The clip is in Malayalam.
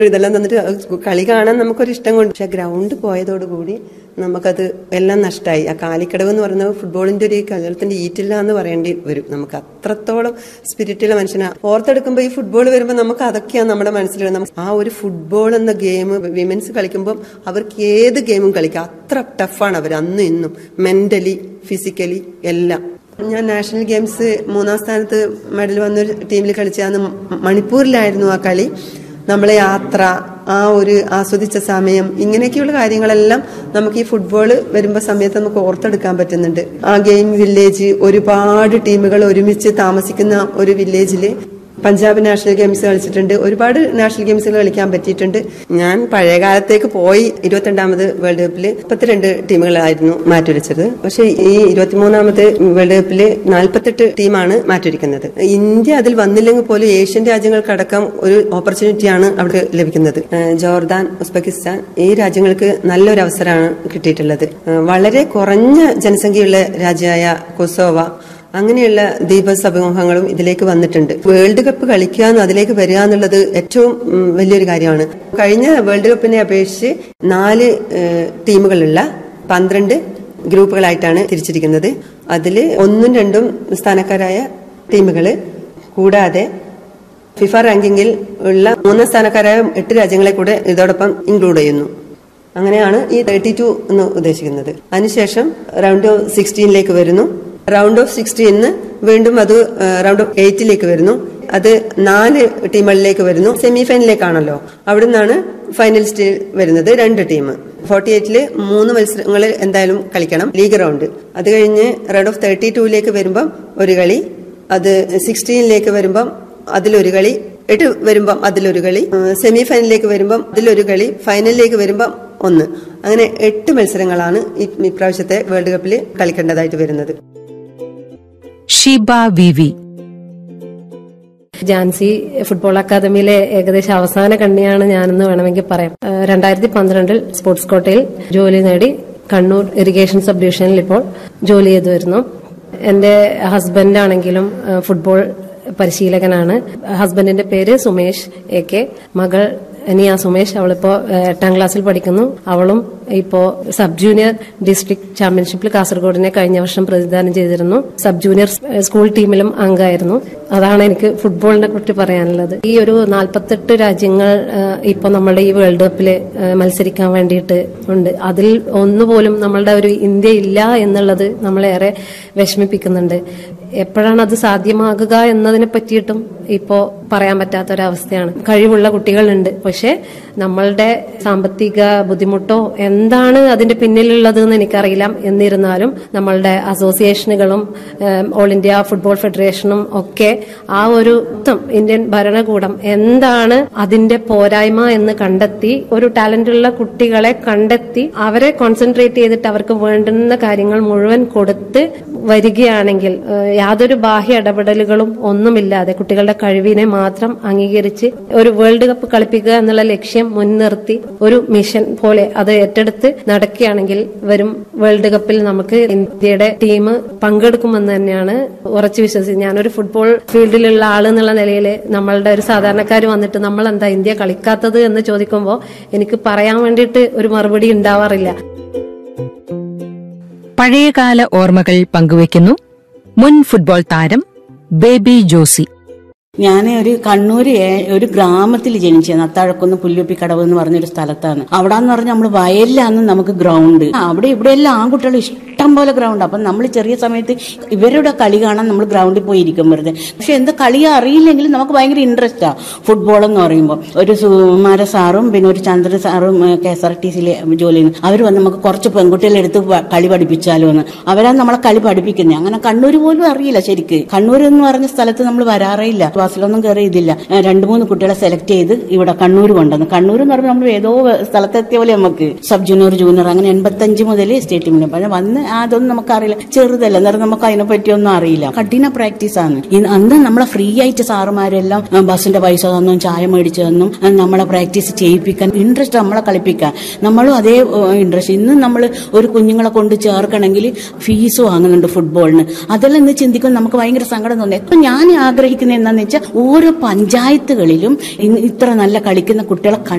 ഇതെല്ലാം തന്നിട്ട് കളി കാണാൻ നമുക്കൊരു ഇഷ്ടം കൊണ്ട് പക്ഷെ ഗ്രൗണ്ട് പോയതോടുകൂടി നമുക്കത് എല്ലാം നഷ്ടമായി ആ കാലിക്കടവ് എന്ന് പറയുന്നത് ഫുട്ബോളിന്റെ ഒരു കേരളത്തിന്റെ ഈറ്റില്ല എന്ന് പറയേണ്ടി വരും നമുക്ക് അത്രത്തോളം സ്പിരിറ്റുള്ള മനുഷ്യനാ ഓർത്തെടുക്കുമ്പോൾ ഈ ഫുട്ബോൾ വരുമ്പോൾ നമുക്ക് അതൊക്കെയാണ് നമ്മുടെ മനസ്സിൽ വരുന്നത്. നമുക്ക് ആ ഒരു ഫുട്ബോൾ എന്ന ഗെയിം വിമൻസ് കളിക്കുമ്പോൾ അവർക്ക് ഏത് ഗെയിമും കളിക്കാം അത്ര ടഫാണ് അവർ അന്നും ഇന്നും മെന്റലി ഫിസിക്കലി എല്ലാം ഞാൻ നാഷണൽ ഗെയിംസ് മൂന്നാം സ്ഥാനത്ത് മെഡൽ വന്നൊരു ടീമിൽ കളിച്ചാന്ന് മണിപ്പൂരിലായിരുന്നു ആ കളി നമ്മളെ യാത്ര ആ ഒരു ആസ്വദിച്ച സമയം ഇങ്ങനെയൊക്കെയുള്ള കാര്യങ്ങളെല്ലാം നമുക്ക് ഈ ഫുട്ബോൾ വരുമ്പോൾ സമയത്ത് നമുക്ക് ഓർത്തെടുക്കാൻ പറ്റുന്നുണ്ട് ആ ഗെയിം വില്ലേജ് ഒരുപാട് ടീമുകൾ ഒരുമിച്ച് താമസിക്കുന്ന ഒരു വില്ലേജിൽ പഞ്ചാബ് നാഷണൽ ഗെയിംസ് കളിച്ചിട്ടുണ്ട് ഒരുപാട് നാഷണൽ ഗെയിംസുകൾ കളിക്കാൻ പറ്റിയിട്ടുണ്ട് ഞാൻ പഴയ കാലത്തേക്ക് പോയി ഇരുപത്തിരണ്ടാമത് വേൾഡ് കപ്പിൽ മുപ്പത്തിരണ്ട് ടീമുകളായിരുന്നു മാറ്റിവെച്ചത് പക്ഷേ ഈ ഇരുപത്തിമൂന്നാമത് വേൾഡ് കപ്പിൽ നാൽപ്പത്തെട്ട് ടീമാണ് മാറ്റിവെക്കുന്നത് ഇന്ത്യ അതിൽ വന്നില്ലെങ്കിൽ പോലും ഏഷ്യൻ രാജ്യങ്ങൾക്കടക്കം ഒരു ഓപ്പർച്യൂണിറ്റിയാണ് അവിടെ ലഭിക്കുന്നത് ഏഹ് ജോർദാൻ ഉസ്ബെക്കിസ്ഥാൻ ഈ രാജ്യങ്ങൾക്ക് നല്ലൊരു അവസരമാണ് കിട്ടിയിട്ടുള്ളത് ഏഹ് വളരെ കുറഞ്ഞ ജനസംഖ്യയുള്ള രാജ്യമായ കൊസോവ അങ്ങനെയുള്ള ദ്വീപ സമൂഹങ്ങളും ഇതിലേക്ക് വന്നിട്ടുണ്ട് വേൾഡ് കപ്പ് കളിക്കുക എന്ന് അതിലേക്ക് വരിക എന്നുള്ളത് ഏറ്റവും ഉം, വലിയൊരു കാര്യമാണ് കഴിഞ്ഞ വേൾഡ് കപ്പിനെ അപേക്ഷിച്ച് നാല് ഏഹ്, ടീമുകളുള്ള പന്ത്രണ്ട് ഗ്രൂപ്പുകളായിട്ടാണ് തിരിച്ചിരിക്കുന്നത് അതിൽ ഒന്നും രണ്ടും സ്ഥാനക്കാരായ ടീമുകള് കൂടാതെ ഫിഫ റാങ്കിങ്ങിൽ ഉള്ള മൂന്നാം സ്ഥാനക്കാരായ എട്ട് രാജ്യങ്ങളെ കൂടെ ഇതോടൊപ്പം ഇൻക്ലൂഡ് ചെയ്യുന്നു അങ്ങനെയാണ് ഈ തേർട്ടി ടു എന്ന് ഉദ്ദേശിക്കുന്നത് അതിനുശേഷം റൗണ്ട് ഓഫ് സിക്സ്റ്റീനിലേക്ക് വരുന്നു റൗണ്ട് ഓഫ് സിക്സ്റ്റീന്ന് വീണ്ടും അത് റൗണ്ട് ഓഫ് എയ്റ്റിലേക്ക് വരുന്നു അത് നാല് ടീമുകളിലേക്ക് വരുന്നു സെമി ഫൈനലിലേക്കാണല്ലോ അവിടെ നിന്നാണ് ഫൈനൽ സ്റ്റേജ് വരുന്നത് രണ്ട് ടീം ഫോർട്ടി എയ്റ്റില് മൂന്ന് മത്സരങ്ങൾ എന്തായാലും കളിക്കണം ലീഗ് റൗണ്ട് അത് കഴിഞ്ഞ് റൗണ്ട് ഓഫ് തേർട്ടി ടൂയിലേക്ക് വരുമ്പം ഒരു കളി അത് സിക്സ്റ്റീനിലേക്ക് വരുമ്പം അതിലൊരു കളി എട്ട് വരുമ്പം അതിലൊരു കളി സെമി ഫൈനലിലേക്ക് വരുമ്പം അതിലൊരു കളി ഫൈനലിലേക്ക് വരുമ്പം ഒന്ന് അങ്ങനെ എട്ട് മത്സരങ്ങളാണ് ഈ ഇപ്രാവശ്യത്തെ വേൾഡ് കപ്പിൽ കളിക്കേണ്ടതായിട്ട് വരുന്നത് Sheeba V V Jansi football അക്കാദമിയിലെ ഏകദേശം അവസാന കണ്ണിയാണ് ഞാനെന്ന് വേണമെങ്കിൽ പറയാം ഏഹ് രണ്ടായിരത്തി പന്ത്രണ്ടിൽ സ്പോർട്സ് കോട്ടയിൽ ജോലി നേടി കണ്ണൂർ ഇറിഗേഷൻ സബ് ഡിവിഷനിൽ ഇപ്പോൾ ജോലി ചെയ്തു വരുന്നു എന്റെ ഹസ്ബൻഡാണെങ്കിലും ഏഹ് ഫുട്ബോൾ പരിശീലകനാണ് ഹസ്ബൻഡിന്റെ പേര് സുമേഷ് എ കെ മകൾ നിയ സുമേഷ് അവളിപ്പോ ഏഹ്, എട്ടാം ക്ലാസ്സിൽ പഠിക്കുന്നു അവളും ഇപ്പോ സബ് ജൂനിയർ ഡിസ്ട്രിക്ട് ചാമ്പ്യൻഷിപ്പിൽ കാസർഗോഡിനെ കഴിഞ്ഞ വർഷം പ്രതിദാനം ചെയ്തിരുന്നു സബ് ജൂനിയർ സ് സ്കൂൾ ടീമിലും അംഗമായിരുന്നു അതാണ് എനിക്ക് ഫുട്ബോളിനെ കുറിച്ച് പറയാനുള്ളത് ഈ ഒരു നാൽപ്പത്തെട്ട് രാജ്യങ്ങൾ ഏഹ്, ഇപ്പൊ നമ്മുടെ ഈ വേൾഡ് കപ്പിൽ മത്സരിക്കാൻ വേണ്ടിയിട്ട് ഉണ്ട് അതിൽ ഒന്നുപോലും നമ്മളുടെ ഒരു ഇന്ത്യ ഇല്ല എന്നുള്ളത് നമ്മളേറെ വിഷമിപ്പിക്കുന്നുണ്ട് എപ്പോഴാണ് അത് സാധ്യമാകുക എന്നതിനെ പറ്റിയിട്ടും ഇപ്പോ പറയാൻ പറ്റാത്ത ഒരവസ്ഥയാണ് കഴിവുള്ള കുട്ടികളുണ്ട് പക്ഷെ നമ്മളുടെ സാമ്പത്തിക ബുദ്ധിമുട്ടോ എന്താണ് അതിന്റെ പിന്നിലുള്ളത് എന്ന് എനിക്കറിയില്ല എന്നിരുന്നാലും നമ്മളുടെ അസോസിയേഷനുകളും ഏം, ഓൾ ഇന്ത്യ ഫുട്ബോൾ ഫെഡറേഷനും ഒക്കെ ആ ഒരു മൊത്തം ഇന്ത്യൻ ഭരണകൂടം എന്താണ് അതിന്റെ പോരായ്മ എന്ന് കണ്ടെത്തി ഒരു ടാലന്റുള്ള കുട്ടികളെ കണ്ടെത്തി അവരെ കോൺസെൻട്രേറ്റ് ചെയ്തിട്ട് അവർക്ക് വേണ്ടുന്ന കാര്യങ്ങൾ മുഴുവൻ കൊടുത്ത് വരികയാണെങ്കിൽ ഏഹ്, യാതൊരു ബാഹ്യ ഇടപെടലുകളും ഒന്നുമില്ലാതെ കുട്ടികളുടെ കഴിവിനെ മാത്രം അംഗീകരിച്ച് ഒരു വേൾഡ് കപ്പ് കളിപ്പിക്കുക എന്നുള്ള ലക്ഷ്യം മുൻനിർത്തി ഒരു മിഷൻ പോലെ അത് ഏറ്റെടുത്ത് നടക്കുകയാണെങ്കിൽ വരും വേൾഡ് കപ്പിൽ നമുക്ക് ഇന്ത്യയുടെ ടീം പങ്കെടുക്കുമെന്ന് തന്നെയാണ് ഉറച്ചു വിശ്വസിക്കുന്നത് ഞാനൊരു ഫുട്ബോൾ ഫീൽഡിലുള്ള ആള് എന്നുള്ള നിലയിൽ നമ്മളുടെ ഒരു സാധാരണക്കാർ വന്നിട്ട് നമ്മൾ എന്താ ഇന്ത്യ കളിക്കാത്തത് എന്ന് ചോദിക്കുമ്പോൾ എനിക്ക് പറയാൻ വേണ്ടിയിട്ട് ഒരു മറുപടി ഉണ്ടാവാറില്ല പഴയകാല ഓർമ്മകൾ പങ്കുവയ്ക്കുന്നു മുൻ ഫുട്ബോൾ താരം ബേബി ജോസി ഞാൻ ഒരു കണ്ണൂർ ഏ- ഒരു ഗ്രാമത്തിൽ ജനിച്ചത് അത്താഴക്കുന്ന് പുല്ലുപ്പി കടവ് എന്ന് പറഞ്ഞൊരു സ്ഥലത്താണ് അവിടെ എന്ന് പറഞ്ഞാൽ നമ്മൾ വയലിലാണ് നമുക്ക് ഗ്രൗണ്ട് അവിടെ ഇവിടെ എല്ലാം ആൺകുട്ടികൾ ഇഷ്ടം പോലെ ഗ്രൗണ്ട് അപ്പം നമ്മൾ ചെറിയ സമയത്ത് ഇവരുടെ കളി കാണാൻ നമ്മൾ ഗ്രൗണ്ടിൽ പോയി ഇരിക്കും വെറുതെ പക്ഷെ എന്ത് കളി അറിയില്ലെങ്കിലും നമുക്ക് ഭയങ്കര ഇൻട്രസ്റ്റാ ഫുട്ബോൾ എന്ന് പറയുമ്പോൾ ഒരു സുമാര സാറും പിന്നെ ഒരു ചന്ദ്ര സാറും കെ എസ് ആർ ടി സിയിലെ ജോലി ചെയ്യുന്നു അവർ വന്ന് നമുക്ക് കുറച്ച് പെൺകുട്ടികളെ എടുത്ത് പ- കളി പഠിപ്പിച്ചാലോ എന്ന് അവരാണ് നമ്മളെ കളി പഠിപ്പിക്കുന്നത് അങ്ങനെ കണ്ണൂർ പോലും അറിയില്ല ശരിക്ക് കണ്ണൂർ എന്ന് പറഞ്ഞ സ്ഥലത്ത് നമ്മൾ വരാറേ ഇല്ല ക്ലാസ്സിലൊന്നും കയറി ഇതില്ല ഏഹ് രണ്ട് മൂന്ന് കുട്ടികളെ സെലക്ട് ചെയ്ത് ഇവിടെ കണ്ണൂർ കൊണ്ടുവന്നു കണ്ണൂർ എന്ന് പറയുമ്പോൾ നമ്മൾ ഏതോ സ്ഥലത്തെത്തിയ പോലെ നമുക്ക് സബ് ജൂനിയർ ജൂനിയർ അങ്ങനെ എൺപത്തഞ്ച് മുതൽ സ്റ്റേറ്റ് ടീമിന് പിന്നെ വന്ന് അതൊന്നും നമുക്കറിയില്ല ചെറുതല്ല അന്നേരം നമുക്ക് അതിനെ പറ്റിയൊന്നും അറിയില്ല കഠിന പ്രാക്ടീസ് ആണ് ഇന്ന് അന്ന് നമ്മളെ ഫ്രീ ആയിട്ട് സാറുമാരെല്ലാം ആ, ബസ്സിന്റെ പൈസ തന്നും ചായ മേടിച്ചു തന്നും ആ, നമ്മളെ പ്രാക്ടീസ് ചെയ്യിപ്പിക്കാൻ ഇൻട്രസ്റ്റ് നമ്മളെ കളിപ്പിക്കാൻ നമ്മളും അതേ ഇൻട്രസ്റ്റ് ഇന്ന് നമ്മൾ ഒരു കുഞ്ഞുങ്ങളെ കൊണ്ട് ചേർക്കണമെങ്കിൽ ഫീസ് വാങ്ങുന്നുണ്ട് ഫുട്ബോളിന് അതെല്ലാം ഇന്ന് ചിന്തിക്കുമ്പോൾ നമുക്ക് ഭയങ്കര സങ്കടം തോന്നി ഇപ്പൊ ഞാൻ ആഗ്രഹിക്കുന്നത് എന്താണെന്ന് വെച്ചാൽ ഓരോ പഞ്ചായത്തുകളിലും ഇന്ന് ഇത്ര നല്ല കളിക്കുന്ന കുട്ടികളെ